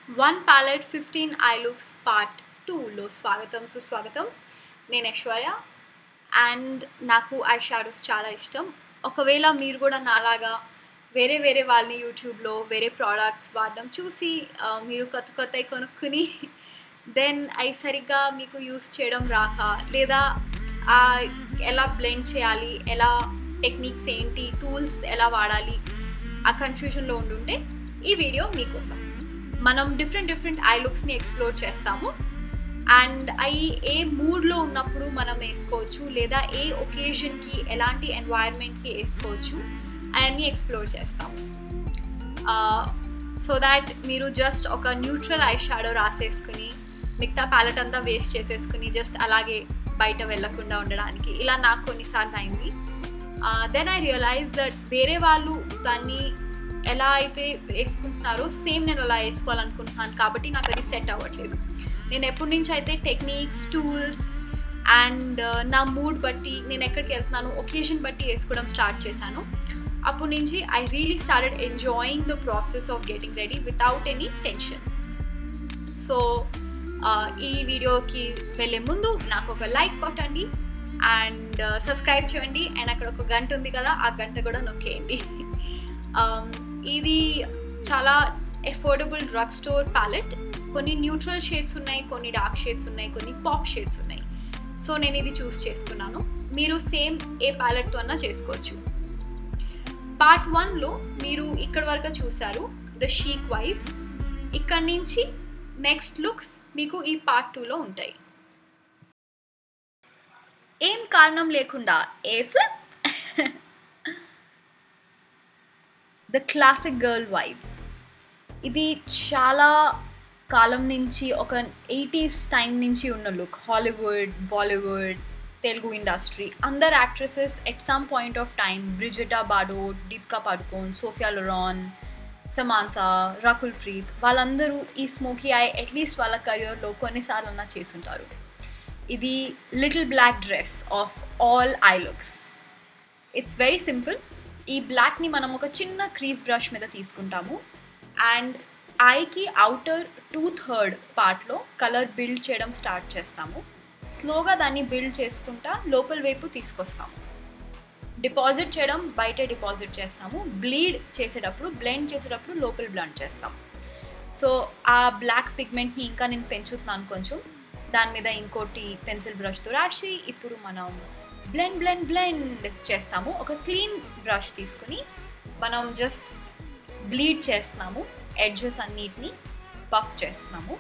One palette fifteen eye looks part టూలో స్వాగతం సుస్వాగతం నేను ఐశ్వర్య అండ్ నాకు ఐ షాడోస్ చాలా ఇష్టం ఒకవేళ మీరు కూడా నాలాగా వేరే వేరే వాళ్ళని యూట్యూబ్లో వేరే ప్రోడక్ట్స్ వాడడం చూసి ఆ, మీరు కొత్త కొత్తవి కొనుక్కుని దెన్ అవి సరిగ్గా మీకు యూస్ చేయడం రాక లేదా ఆ, ఎలా బ్లెండ్ చేయాలి ఎలా టెక్నిక్స్ ఏంటి టూల్స్ ఎలా వాడాలి ఆ కన్ఫ్యూజన్లో ఉండుంటే ఈ వీడియో మీకోసం మనం డిఫరెంట్ డిఫరెంట్ ఐ లుక్స్ని ఎక్స్ప్లోర్ చేస్తాము అండ్ అవి ఏ మూడ్లో ఉన్నప్పుడు మనం వేసుకోవచ్చు లేదా ఏ ఒకేషన్కి ఎలాంటి ఎన్వైర్న్మెంట్కి వేసుకోవచ్చు అవన్నీ ఎక్స్ప్లోర్ చేస్తాము సో దాట్ మీరు జస్ట్ ఒక న్యూట్రల్ ఐ షాడో రాసేసుకుని మిగతా ప్యాలెట్ అంతా వేస్ట్ చేసేసుకుని జస్ట్ అలాగే బయట వెళ్ళకుండా ఉండడానికి ఇలా నాకు కొన్నిసార్లు అయింది దెన్ ఐ రియలైజ్ దట్ వేరే వాళ్ళు దాన్ని ఎలా అయితే వేసుకుంటున్నారో సేమ్ నేను అలా వేసుకోవాలనుకుంటున్నాను కాబట్టి నాకు అది సెట్ అవ్వట్లేదు నేను ఎప్పటి నుంచి అయితే టెక్నిక్స్ టూల్స్ అండ్ నా మూడ్ బట్టి నేను ఎక్కడికి వెళ్తున్నాను ఒకేషన్ బట్టి వేసుకోవడం స్టార్ట్ చేశాను అప్పటి నుంచి I really started enjoying the process of getting ready without any tension so ఈ వీడియోకి వెళ్ళే ముందు నాకు ఒక లైక్ కొట్టండి అండ్ సబ్స్క్రైబ్ చేయండి అండ్ అక్కడ ఒక గంట ఉంది కదా ఆ గంట కూడా నొక్కేయండి Um, ఇది చాలా ఎఫోర్డబుల్ డ్రగ్ స్టోర్ ప్యాలెట్ కొన్ని న్యూట్రల్ షేడ్స్ ఉన్నాయి కొన్ని డార్క్ షేడ్స్ ఉన్నాయి కొన్ని పాప్ షేడ్స్ ఉన్నాయి సో నేను ఇది చూస్ చేసుకున్నాను మీరు సేమ్ ఏ ప్యాలెట్తో అన్నా చేసుకోవచ్చు పార్ట్ వన్లో మీరు ఇక్కడ వరకు చూసారు ద షీక్ వైబ్స్ ఇక్కడ నుంచి నెక్స్ట్ లుక్స్ మీకు ఈ పార్ట్ టూలో ఉంటాయి ఏం కారణం లేకుండా a flip the classic girl vibes ఇది చాలా కాలం నుంచి ఒక ఎయిటీస్ టైం నుంచి ఉన్న look Hollywood Bollywood Telugu industry అందరు actresses at some point of time Brigitte Bardot Deepika Padukone Sophia Loren Samantha Rakul Preet వాళ్ళందరూ ఈ స్మోకీ ఐ అట్లీస్ట్ వాళ్ళ కెరియర్లో కొన్నిసార్లు అన్నా చేసుంటారు ఇది little black dress of all eye looks it's very simple ఈ బ్లాక్ని మనం ఒక చిన్న క్రీజ్ బ్రష్ మీద తీసుకుంటాము అండ్ ఐకి అవుటర్ టూ థర్డ్ పార్ట్లో కలర్ బిల్డ్ చేయడం స్టార్ట్ చేస్తాము స్లోగా దాన్ని బిల్డ్ చేసుకుంటా లోపల వైపు తీసుకొస్తాము డిపాజిట్ చేయడం బయట డిపాజిట్ చేస్తాము బ్లీడ్ చేసేటప్పుడు బ్లెండ్ చేసేటప్పుడు లోపల బ్లండ్ చేస్తాం సో ఆ బ్లాక్ పిగ్మెంట్ని ఇంకా నేను పెంచుతున్నాను కొంచెం దాని మీద ఇంకోటి పెన్సిల్ బ్రష్తో రాసి ఇప్పుడు మనం బ్లెండ్ బ్లెండ్ బ్లెండ్ చేస్తాము ఒక క్లీన్ బ్రష్ తీసుకుని మనం జస్ట్ బ్లీడ్ చేస్తున్నాము ఎడ్జెస్ అన్నిటిని పఫ్ చేస్తున్నాము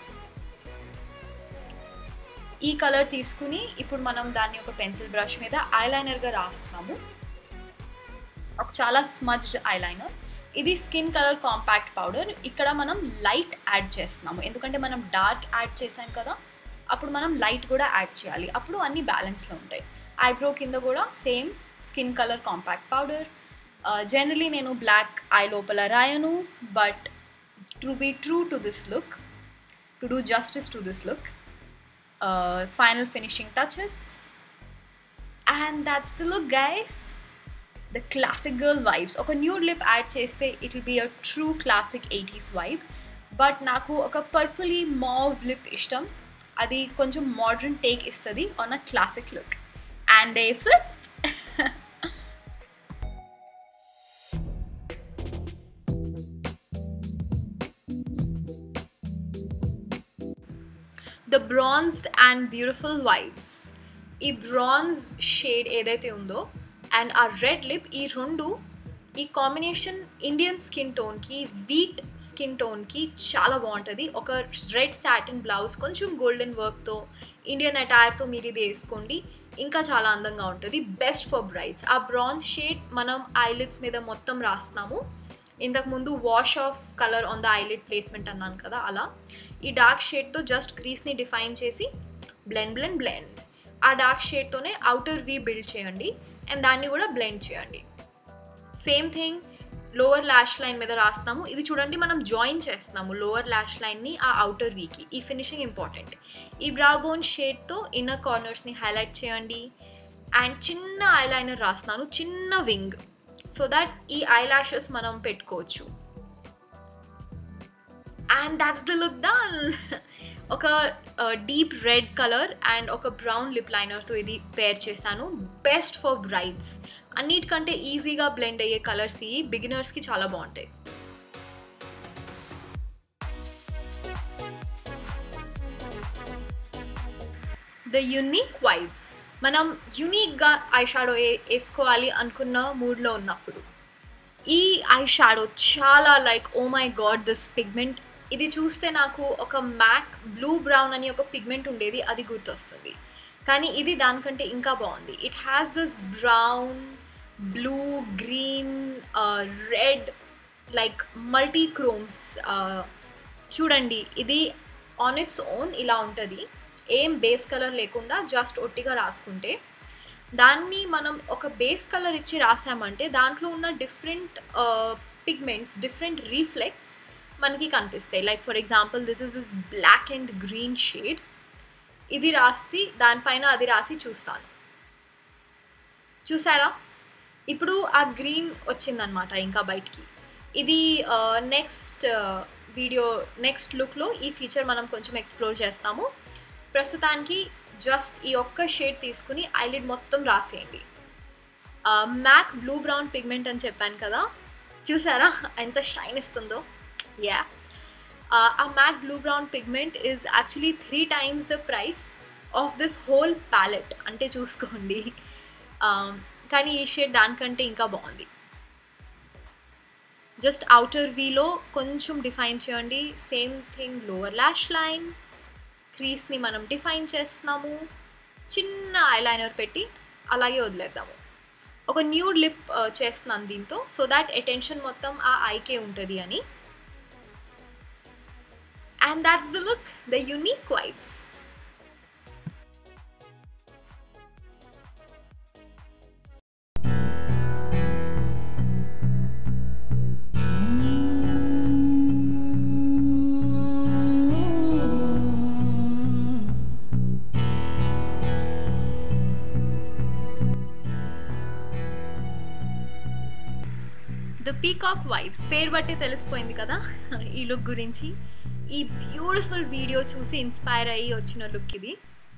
ఈ కలర్ తీసుకుని ఇప్పుడు మనం దాన్ని ఒక పెన్సిల్ బ్రష్ మీద ఐలైనర్గా రాస్తున్నాము ఒక చాలా స్మజ్డ్ ఐలైనర్ ఇది స్కిన్ కలర్ కాంపాక్ట్ పౌడర్ ఇక్కడ మనం లైట్ యాడ్ చేస్తున్నాము ఎందుకంటే మనం డార్క్ యాడ్ చేసాం కదా అప్పుడు మనం లైట్ కూడా యాడ్ చేయాలి అప్పుడు అన్నీ బ్యాలెన్స్లో ఉంటాయి ఐబ్రో కింద కూడా same skin colour compact powder generally నేను బ్లాక్ ఐ లోపల రాయను but to be true to this look to do justice to this look final finishing touches and that's the look guys the classic girl vibes ఒక nude lip add చేస్తే it will be a true classic eighties vibe but నాకు ఒక purpley mauve lip ఇష్టం అది కొంచెం modern take ఇస్తుంది on a classic look and A flip the bronzed and beautiful vibes ఈ bronze shade ఏదైతే ఉందో అండ్ ఆ రెడ్ లిప్ ఈ రెండు ఈ కాంబినేషన్ ఇండియన్ స్కిన్ టోన్కి వీట్ స్కిన్ టోన్కి చాలా బాగుంటుంది ఒక రెడ్ సాటిన్ బ్లౌజ్ కొంచెం గోల్డెన్ వర్క్తో ఇండియన్ అటైర్తో మీరు ఇది వేసుకోండి ఇంకా చాలా అందంగా ఉంటుంది బెస్ట్ ఫర్ బ్రైడ్స్ ఆ బ్రాన్స్ షేడ్ మనం ఐలిడ్స్ మీద మొత్తం రాస్తున్నాము ఇంతకుముందు wash off colour on the eyelid placement అన్నాను కదా అలా ఈ డార్క్ షేడ్తో జస్ట్ క్రీస్ని డిఫైన్ చేసి బ్లెండ్ బ్లెండ్ బ్లెండ్ ఆ డార్క్ షేడ్తోనే అవుటర్ వీ బిల్డ్ చేయండి అండ్ దాన్ని కూడా బ్లెండ్ చేయండి same thing lower lash line మీద రాస్తాము ఇది చూడండి మనం జాయిన్ చేస్తున్నాము లోవర్ ల్యాష్ లైన్ని ఆ అవుటర్ వీకి ఈ ఫినిషింగ్ ఇంపార్టెంట్ ఈ బ్రా బోన్ షేడ్తో ఇన్నర్ కార్నర్స్ని హైలైట్ చేయండి అండ్ చిన్న ఐలైనర్ రాస్తున్నాను చిన్న వింగ్ సో దట్ ఈ ఐ లాషెస్ మనం పెట్టుకోవచ్చు and that's the look the ఒక డీప్ రెడ్ కలర్ అండ్ ఒక బ్రౌన్ లిప్ లైనర్తో ఇది పేర్ చేశాను బెస్ట్ ఫర్ బ్రైడ్స్ అన్నిటికంటే ఈజీగా బ్లెండ్ అయ్యే కలర్స్ ఇవి బిగినర్స్కి చాలా బాగుంటాయి ద యునిక్ వైబ్స్ మనం యునిక్గా ఐ షాడో వేసుకోవాలి అనుకున్న మూడ్లో ఉన్నప్పుడు ఈ ఐ షాడో చాలా like oh my god this pigment ఇది చూస్తే నాకు ఒక మ్యాక్ బ్లూ బ్రౌన్ అని ఒక పిగ్మెంట్ ఉండేది అది గుర్తొస్తుంది కానీ ఇది దానికంటే ఇంకా బాగుంది it has this brown blue green red like multi chromes చూడండి ఇది ఆన్ ఇట్స్ ఓన్ ఇలా ఉంటుంది ఏం బేస్ కలర్ లేకుండా జస్ట్ ఒట్టిగా రాసుకుంటే దాన్ని మనం ఒక బేస్ కలర్ ఇచ్చి రాసామంటే దాంట్లో ఉన్న డిఫరెంట్ పిగ్మెంట్స్ డిఫరెంట్ రీఫ్లెక్ట్స్ మనకి కనిపిస్తాయి like for example this is this black and green shade ఇది రాసి దానిపైన అది రాసి చూస్తాను చూసారా ఇప్పుడు ఆ గ్రీన్ వచ్చిందనమాట ఇంకా బయటికి ఇది నెక్స్ట్ వీడియో నెక్స్ట్ లుక్లో ఈ ఫీచర్ మనం కొంచెం ఎక్స్ప్లోర్ చేస్తాము ప్రస్తుతానికి జస్ట్ ఈ ఒక్క షేడ్ తీసుకుని ఐలిడ్ మొత్తం రాసేయండి మ్యాక్ బ్లూ బ్రౌన్ పిగ్మెంట్ అని చెప్పాను కదా చూసారా ఎంత షైన్ ఇస్తుందో యా ఆ MAC blue brown pigment is actually three times the price of this whole palette అంటే చూసుకోండి కానీ ఈ షేడ్ దానికంటే ఇంకా బాగుంది జస్ట్ అవుటర్ వీలో కొంచెం డిఫైన్ చేయండి same thing lower lash line క్రీస్ని మనం డిఫైన్ చేస్తున్నాము చిన్న ఐలైనర్ పెట్టి అలాగే వదిలేద్దాము ఒక న్యూడ్ లిప్ చేస్తున్నాను దీంతో సో దాట్ అటెన్షన్ మొత్తం ఆ ఐకే ఉంటుంది అని and that's the look the unique vibes the peacock vibes పేరు బట్టి తెలిసిపోయింది కదా ఈ లుక్ గురించి ఈ బ్యూటిఫుల్ వీడియో చూసి ఇన్స్పైర్ అయ్యి వచ్చిన లుక్ ఇది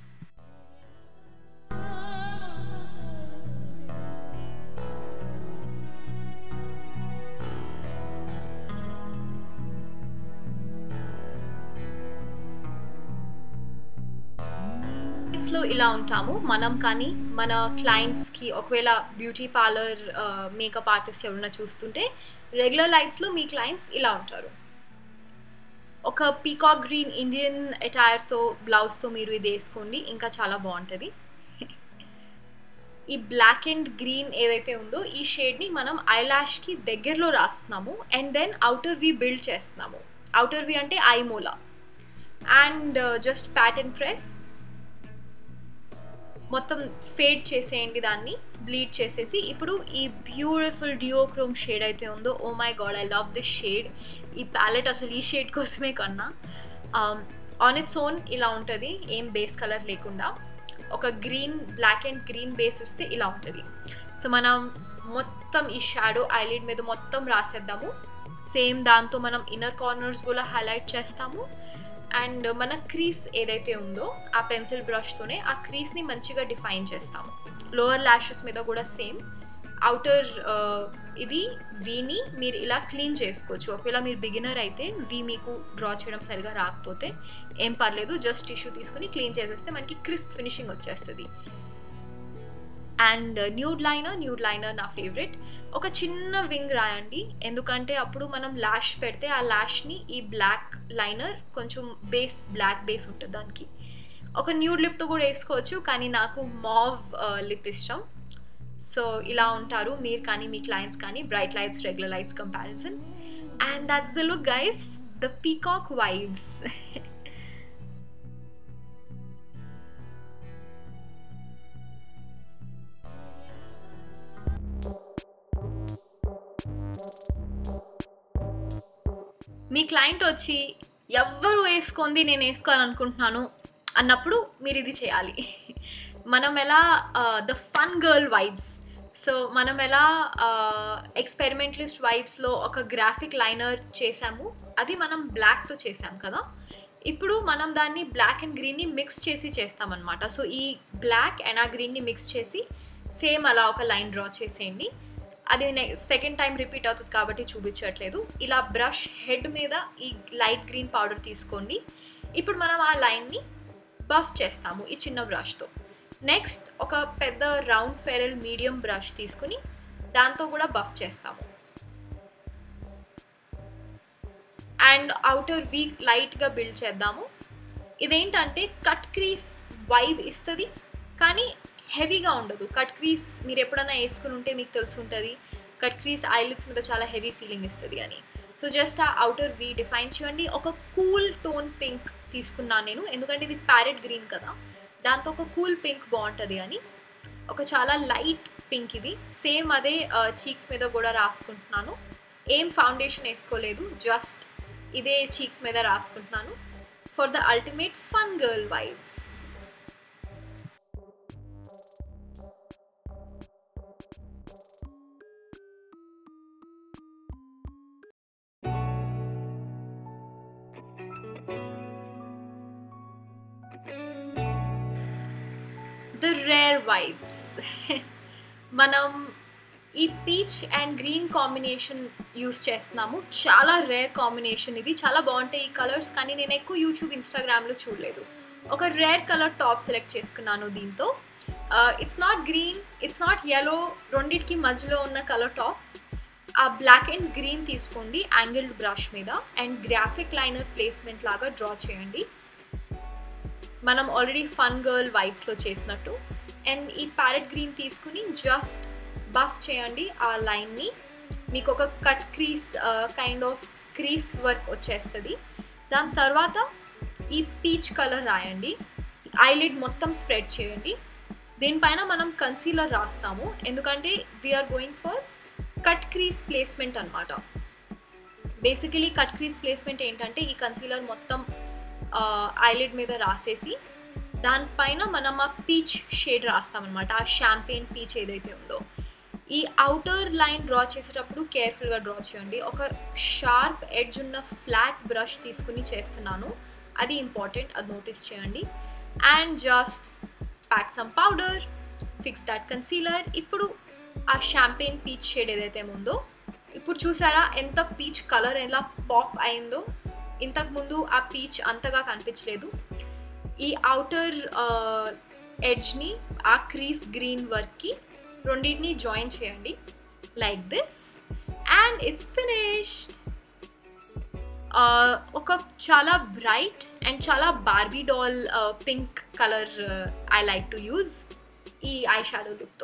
లో ఇలా ఉంటాము మనం కానీ మన క్లయింట్స్కి ఒకవేళ బ్యూటీ పార్లర్ మేకప్ ఆర్టిస్ట్ ఎవరైనా చూస్తుంటే రెగ్యులర్ లైట్స్లో మీ క్లయింట్స్ ఇలా ఉంటారు ఒక పీకాక్ గ్రీన్ ఇండియన్ అటైర్తో బ్లౌజ్తో మీరు ఇది వేసుకోండి ఇంకా చాలా బాగుంటుంది ఈ బ్లాక్ అండ్ గ్రీన్ ఏదైతే ఉందో ఈ షేడ్ని మనం ఐలాష్కి దగ్గరలో రాస్తున్నాము and then outer V build చేస్తున్నాము అవుటర్ వి అంటే ఐ మూలా అండ్ జస్ట్ ప్యాటర్న్ ప్రెస్ మొత్తం ఫేడ్ చేసేయండి దాన్ని బ్లీడ్ చేసేసి ఇప్పుడు ఈ బ్యూటిఫుల్ డియోక్రోమ్ షేడ్ అయితే ఉందో oh my god I love this shade ఈ ప్యాలెట్ అసలు ఈ షేడ్ కోసమే కన్నా ఆన్ ఇట్స్ ఓన్ ఇలా ఉంటుంది ఏం బేస్ కలర్ లేకుండా ఒక green black and green base ఇస్తే ఇలా ఉంటుంది సో మనం మొత్తం ఈ షాడో ఐలిడ్ మీద మొత్తం రాసేద్దాము సేమ్ దాంతో మనం ఇన్నర్ కార్నర్స్ కూడా హైలైట్ చేస్తాము అండ్ మన క్రీస్ ఏదైతే ఉందో ఆ పెన్సిల్ బ్రష్తోనే ఆ క్రీస్ని మంచిగా డిఫైన్ చేస్తాము లోవర్ ల్యాషెస్ మీద కూడా సేమ్ అవుటర్ ఇది వీని మీరు ఇలా క్లీన్ చేసుకోవచ్చు ఒకవేళ మీరు బిగినర్ అయితే వీ మీకు డ్రా చేయడం సరిగా రాకపోతే ఏం పర్లేదు జస్ట్ టిష్యూ తీసుకుని క్లీన్ చేసేస్తే మనకి క్రిస్ప్ ఫినిషింగ్ వచ్చేస్తుంది and nude liner nude liner నా ఫేవరెట్ ఒక చిన్న వింగ్ రాయండి ఎందుకంటే అప్పుడు మనం ల్యాష్ పెడితే ఆ ల్యాష్ని ఈ బ్లాక్ లైనర్ కొంచెం బేస్ బ్లాక్ బేస్ ఉంటుంది దానికి ఒక న్యూడ్ లిప్తో కూడా వేసుకోవచ్చు కానీ నాకు మావ్ లిప్ ఇష్టం సో ఇలా ఉంటారు మీరు కానీ మీ క్లయింట్స్ కానీ bright lights regular lights comparison and that's the look guys the peacock vibes మీ క్లయింట్ వచ్చి ఎవ్వరు వేసుకుంది నేను వేసుకోవాలనుకుంటున్నాను అన్నప్పుడు మీరు ఇది చేయాలి మనం ఎలా the fun girl vibes so మనం ఎలా ఎక్స్పెరిమెంటలిస్ట్ వైబ్స్లో ఒక గ్రాఫిక్ లైనర్ చేసాము అది మనం బ్లాక్తో చేసాం కదా ఇప్పుడు మనం దాన్ని బ్లాక్ అండ్ గ్రీన్ని మిక్స్ చేసి చేస్తామన్నమాట సో ఈ బ్లాక్ అండ్ ఆ గ్రీన్ని మిక్స్ చేసి సేమ్ అలా ఒక లైన్ డ్రా చేసేయండి అది సెకండ్ టైం రిపీట్ అవుతుంది కాబట్టి చూపించట్లేదు ఇలా బ్రష్ హెడ్ మీద ఈ లైట్ గ్రీన్ పౌడర్ తీసుకోండి ఇప్పుడు మనం ఆ లైన్ని బఫ్ చేస్తాము ఈ చిన్న బ్రష్తో నెక్స్ట్ ఒక పెద్ద రౌండ్ ఫెరల్ మీడియం బ్రష్ తీసుకుని దాంతో కూడా బఫ్ చేస్తాము అండ్ అవుటర్ వీక్ లైట్గా బిల్డ్ చేద్దాము ఇదేంటంటే కట్ క్రీస్ వైబ్ ఇస్తుంది కానీ హెవీగా ఉండదు కట్ క్రీస్ మీరు ఎప్పుడైనా వేసుకుని ఉంటే మీకు తెలుసుంటుంది కట్ క్రీస్ ఐలిడ్స్ మీద చాలా హెవీ ఫీలింగ్ ఇస్తుంది అని సో జస్ట్ ఆ అవుటర్ వీ డిఫైన్ చేయండి ఒక కూల్ టోన్ పింక్ తీసుకున్నాను నేను ఎందుకంటే ఇది ప్యారెట్ గ్రీన్ కదా దాంతో ఒక కూల్ పింక్ బాగుంటుంది అని ఒక చాలా లైట్ పింక్ ఇది సేమ్ అదే చీక్స్ మీద కూడా రాసుకుంటున్నాను ఏం ఫౌండేషన్ వేసుకోలేదు జస్ట్ ఇదే చీక్స్ మీద రాసుకుంటున్నాను for the ultimate fun girl vibes the rare vibes మనం ఈ peach and green combination use చేస్తున్నాము చాలా రేర్ కాంబినేషన్ ఇది చాలా బాగుంటాయి ఈ కలర్స్ కానీ నేను ఎక్కువ యూట్యూబ్ ఇన్స్టాగ్రామ్లో చూడలేదు ఒక రేర్ కలర్ టాప్ సెలెక్ట్ చేసుకున్నాను దీంతో it's not green it's not yellow రెండింటికి మధ్యలో ఉన్న కలర్ టాప్ ఆ బ్లాక్ అండ్ గ్రీన్ తీసుకోండి యాంగిల్డ్ బ్రష్ మీద అండ్ గ్రాఫిక్ లైనర్ ప్లేస్మెంట్ లాగా డ్రా చేయండి మనం ఆల్రెడీ ఫన్ గర్ల్ వైబ్స్లో చేసినట్టు అండ్ ఈ ప్యారెట్ గ్రీన్ తీసుకుని జస్ట్ బఫ్ చేయండి ఆ లైన్ని మీకు ఒక cut crease kind of crease work వచ్చేస్తుంది దాని తర్వాత ఈ పీచ్ కలర్ రాయండి ఐలిడ్ మొత్తం స్ప్రెడ్ చేయండి దీనిపైన మనం కన్సీలర్ రాస్తాము ఎందుకంటే we are going for cut crease placement అనమాట బేసికలీ కట్ క్రీస్ ప్లేస్మెంట్ ఏంటంటే ఈ కన్సీలర్ మొత్తం ఐలిడ్ మీద రాసేసి దానిపైన మనం ఆ పీచ్ షేడ్ రాస్తామన్నమాట ఆ షాంపెయిన్ పీచ్ ఏదైతే ఉందో ఈ అవుటర్ లైన్ డ్రా చేసేటప్పుడు కేర్ఫుల్గా డ్రా చేయండి ఒక షార్ప్ ఎడ్జ్ ఉన్న ఫ్లాట్ బ్రష్ తీసుకుని చేస్తున్నాను అది ఇంపార్టెంట్ అది నోటీస్ చేయండి and just pack some powder fix that concealer ఇప్పుడు ఆ షాంపెయిన్ పీచ్ షేడ్ ఏదైతే ఉందో ఇప్పుడు చూసారా ఎంత పీచ్ కలర్ ఎలా పాప్ అయిందో ఇంతకుముందు ఆ పీచ్ అంతగా కనిపించలేదు ఈ అవుటర్ ఎడ్జ్ని ఆ క్రీస్ గ్రీన్ వర్క్కి రెండింటిని జాయిన్ చేయండి like this and it's finished ఒక చాలా బ్రైట్ అండ్ చాలా Barbie doll pink colour I like to use ఈ ఐ షాడో లుక్తో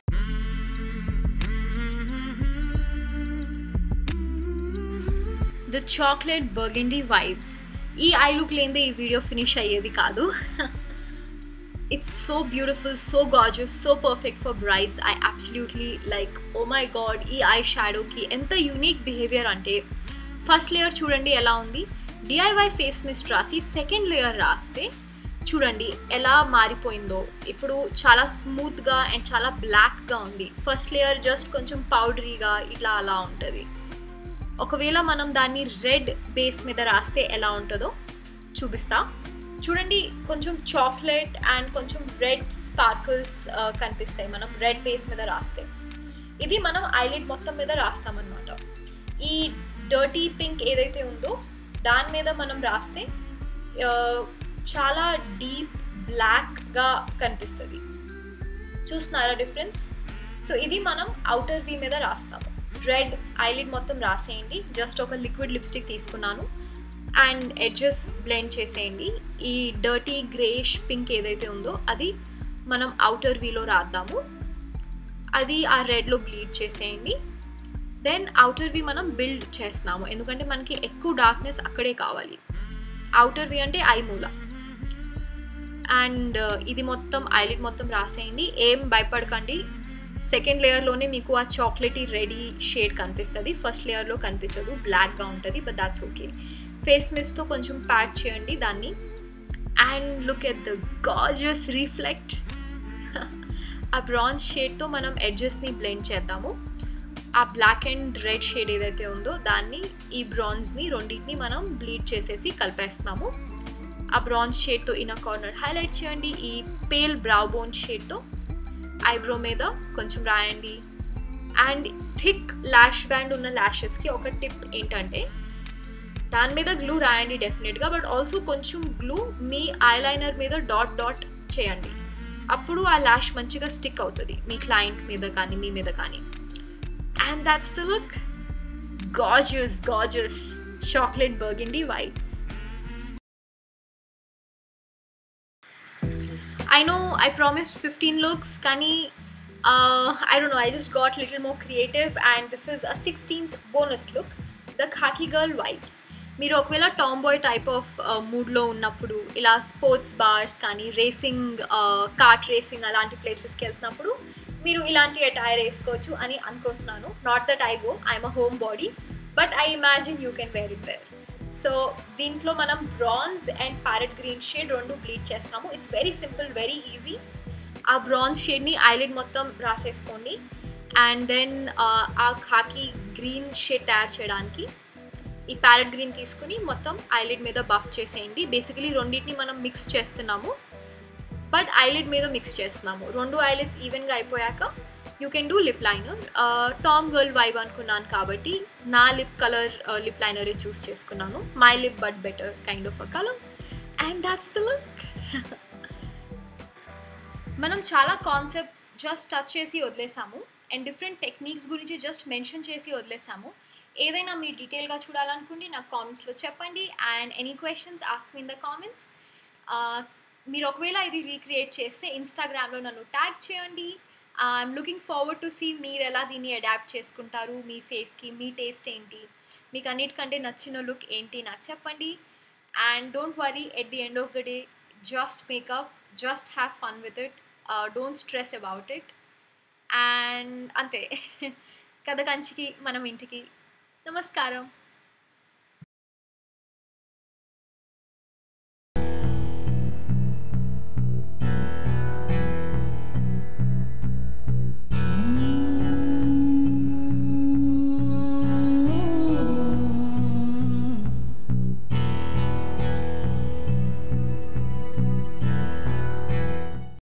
ద చాక్లెట్ బర్గెండీ వైబ్స్ ఈ ఐ లుక్ లేనిదే ఈ వీడియో ఫినిష్ అయ్యేది కాదు it's so beautiful so gorgeous so perfect for brides I absolutely like oh my God ఈ eye షాడోకి ఎంత యూనిక్ బిహేవియర్ అంటే ఫస్ట్ లేయర్ చూడండి ఎలా ఉంది డిఐవై ఫేస్ మిస్ట్ రాసి సెకండ్ లేయర్ రాస్తే చూడండి ఎలా మారిపోయిందో ఇప్పుడు చాలా స్మూత్గా అండ్ చాలా బ్లాక్గా ఉంది ఫస్ట్ లేయర్ జస్ట్ కొంచెం పౌడరీగా ఇట్లా అలా ఉంటుంది ఒకవేళ మనం దాన్ని రెడ్ బేస్ మీద రాస్తే ఎలా ఉంటుందో చూపిస్తా చూడండి కొంచెం చాక్లెట్ అండ్ కొంచెం రెడ్ స్పార్కిల్స్ కనిపిస్తాయి మనం రెడ్ బేస్ మీద రాస్తే ఇది మనం ఐలిడ్ మొత్తం మీద రాస్తామన్నమాట ఈ డర్టీ పింక్ ఏదైతే ఉందో దాని మీద మనం రాస్తే చాలా డీప్ బ్లాక్గా కనిపిస్తుంది చూస్తున్నారా డిఫరెన్స్ సో ఇది మనం అవుటర్ వీ మీద రాస్తాము రెడ్ ఐలిడ్ మొత్తం రాసేయండి జస్ట్ ఒక లిక్విడ్ లిప్స్టిక్ తీసుకున్నాను అండ్ ఎడ్జెస్ బ్లెండ్ చేసేయండి ఈ డర్టీ గ్రేష్ పింక్ ఏదైతే ఉందో అది మనం అవుటర్ వీలో రాద్దాము అది ఆ రెడ్లో బ్లీడ్ చేసేయండి దెన్ అవుటర్ వి మనం బిల్డ్ చేస్తున్నాము ఎందుకంటే మనకి ఎక్కువ డార్క్నెస్ అక్కడే కావాలి అవుటర్ వి అంటే ఐ మూల అండ్ ఇది మొత్తం ఐలిడ్ మొత్తం రాసేయండి ఏం భయపడకండి సెకండ్ లేయర్లోనే మీకు ఆ చాక్లెటీ రెడీ షేడ్ కనిపిస్తుంది ఫస్ట్ లేయర్లో కనిపించదు బ్లాక్గా ఉంటుంది బట్ దాట్స్ ఓకే ఫేస్ మిస్తో కొంచెం ప్యాక్ చేయండి దాన్ని and look at the gorgeous reflect ఆ బ్రాంజ్ షేడ్తో మనం ఎడ్జెస్ని బ్లెండ్ చేద్దాము ఆ బ్లాక్ అండ్ రెడ్ షేడ్ ఏదైతే ఉందో దాన్ని ఈ బ్రాంజ్ని రెండింటిని మనం బ్లీడ్ చేసేసి కలిపేస్తున్నాము ఆ బ్రాంజ్ షేడ్తో ఇన్నర్ కార్నర్ హైలైట్ చేయండి ఈ పేల్ బ్రౌ బోన్ షేడ్తో ఐబ్రో మీద కొంచెం రాయండి అండ్ థిక్ ల్యాష్ బ్యాండ్ ఉన్న ల్యాషెస్కి ఒక టిప్ ఏంటంటే దాని మీద గ్లూ రాయండి డెఫినెట్గా బట్ ఆల్సో కొంచెం గ్లూ మీ ఐలైనర్ మీద డాట్ డాట్ చేయండి అప్పుడు ఆ ల్యాష్ మంచిగా స్టిక్ అవుతుంది మీ క్లయింట్ మీద కానీ మీ మీద కానీ and that's the look gorgeous gorgeous chocolate burgundy vibes I know I promised 15 looks, Kani. Uh, I don't know, I just got a little more creative, and this is a 16th bonus look the khaki girl vibes. మీరు ఒకవేళ Tom bye type of మూడ్లో ఉన్నప్పుడు ఇలా sports bars కానీ racing kart racing అలాంటి ప్లేసెస్కి వెళ్తున్నప్పుడు మీరు ఇలాంటి అటైర్ వేసుకోవచ్చు అని అనుకుంటున్నాను not that I go I'm a homebody but I imagine you can wear it there so దీంట్లో మనం bronze and parrot green shade రెండు బ్లీడ్ చేస్తాము it's very simple very easy ఆ బ్రాన్స్ షేడ్ని ఐలిడ్ మొత్తం రాసేసుకోండి అండ్ దెన్ ఆ ఖాకీ green shade తయారు చేయడానికి ఈ ప్యారెట్ గ్రీన్ తీసుకుని మొత్తం ఐలిడ్ మీద బఫ్ చేసేయండి బేసికలీ రెండింటిని మనం మిక్స్ చేస్తున్నాము బట్ ఐలిడ్ మీద మిక్స్ చేస్తున్నాము రెండు ఐలిడ్స్ ఈవెన్గా అయిపోయాక you can do lip liner tom girl vibe అనుకున్నాను కాబట్టి నా లిప్ కలర్ లిప్ లైనరే చూస్ చేసుకున్నాను my lip but better kind of a colour and that's the look మనం చాలా కాన్సెప్ట్స్ జస్ట్ టచ్ చేసి వదిలేసాము అండ్ డిఫరెంట్ టెక్నిక్స్ గురించి జస్ట్ మెన్షన్ చేసి వదిలేసాము ఏదైనా మీరు డీటెయిల్గా చూడాలనుకుంటే నాకు కామెంట్స్లో చెప్పండి and any questions ask in the comments మీరు ఒకవేళ ఇది రీక్రియేట్ చేస్తే ఇన్స్టాగ్రామ్లో నన్ను ట్యాగ్ చేయండి I'm looking forward to see మీరు ఎలా దీన్ని అడాప్ట్ చేసుకుంటారు మీ ఫేస్కి మీ టేస్ట్ ఏంటి మీకు అన్నిటికంటే నచ్చిన లుక్ ఏంటి నాకు చెప్పండి and don't worry at the end of the day just makeup just have fun with it don't stress about it and అంతే కథ కంచికి మనం ఇంటికి నమస్కారం